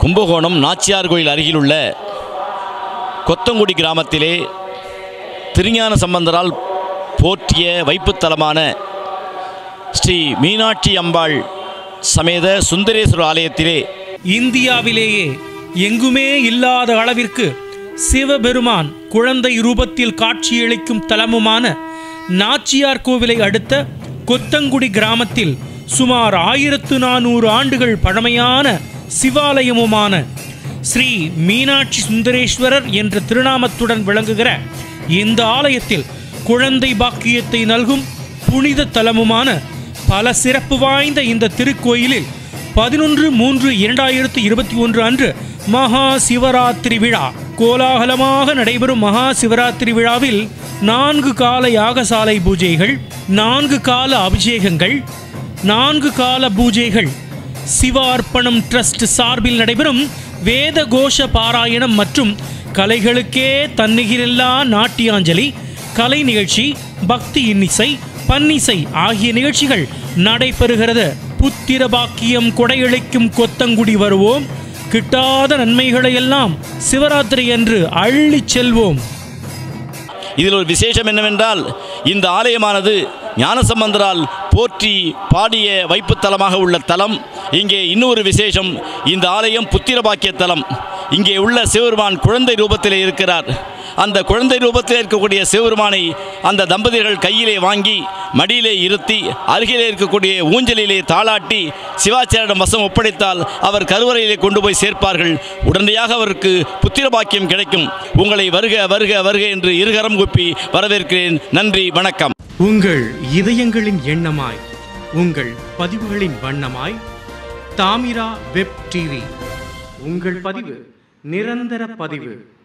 கும்பகோணம் நாச்சியார் கோயில் அருகிலுள்ள கொத்தங்குடி கிராமத்திலே திருஞான சம்பந்தரால் போற்றிய வைப்புத்தலமான ஸ்ரீ மீனாட்சி அம்பாள் சமேத சுந்தரேஸ்வரர் ஆலயத்திலே இந்தியாவிலேயே எங்குமே இல்லாத அளவிற்கு சிவபெருமான் குழந்தை ரூபத்தில் காட்சியளிக்கும் தலமுமான நாச்சியார் கோவிலை அடுத்த கொத்தங்குடி கிராமத்தில் சுமார் ஆயிரத்து நானூறு ஆண்டுகள் பழமையான சிவாலயமுமான ஸ்ரீ மீனாட்சி சுந்தரேஸ்வரர் என்ற திருநாமத்துடன் விளங்குகிற இந்த ஆலயத்தில் குழந்தை பாக்கியத்தை நல்கும் புனித தலமுமான பல சிறப்பு வாய்ந்த இந்த திருக்கோயிலில் பதினொன்று மூன்று இரண்டாயிரத்து இருபத்தி ஒன்று அன்று மகா சிவராத்திரி விழா கோலாகலமாக நடைபெறும் மகா சிவராத்திரி விழாவில் நான்கு கால யாகசாலை பூஜைகள் நான்கு கால அபிஷேகங்கள் நான்கு கால பூஜைகள் சிவார்ப்பணம் ட்ரஸ்ட் சார்பில் நடைபெறும் வேத கோஷ பாராயணம் மற்றும் கலைகளுக்கே தன்னிகிரில்லா நாட்டியாஞ்சலி கலை நிகழ்ச்சி பக்தி இன்னிசை பன்னிசை ஆகிய நிகழ்ச்சிகள் நடைபெறுகிறது புத்திர பாக்கியம் கொடையளிக்கும் கொத்தங்குடி வருவோம் கிட்டாத நன்மைகளை எல்லாம் சிவராத்திரி அன்று அள்ளிச் செல்வோம் இதில் ஒரு விசேஷம் என்னவென்றால் இந்த ஆலயமானது ஞானசம்பந்தரால் போற்றி பாடிய வைப்புத்தலமாக உள்ள தலம் இங்கே இன்னொரு விசேஷம் இந்த ஆலயம் புத்திர பாக்கிய தலம் இங்கே உள்ள சிவபெருமான் குழந்தை ரூபத்திலே இருக்கிறார் அந்த குழந்தை ரூபத்தில் இருக்கக்கூடிய சிவபெருமானை அந்த தம்பதியர்கள் கையிலே வாங்கி மடியிலே இருத்தி அருகிலே இருக்கக்கூடிய ஊஞ்சலிலே தாளாட்டி சிவாச்சாரியிடம் வசம் ஒப்படைத்தால் அவர் கருவறையிலே கொண்டு போய் சேர்ப்பார்கள் உடனடியாக அவருக்கு புத்திர பாக்கியம் கிடைக்கும் உங்களை வருக வருக வருக என்று இருகரம் குப்பி வரவேற்கிறேன் நன்றி வணக்கம் உங்கள் இதயங்களின் எண்ணமாய் உங்கள் பதிவுகளின் வண்ணமாய் தாமிரா வெப் டிவி உங்கள் பதிவு நிரந்தர பதிவு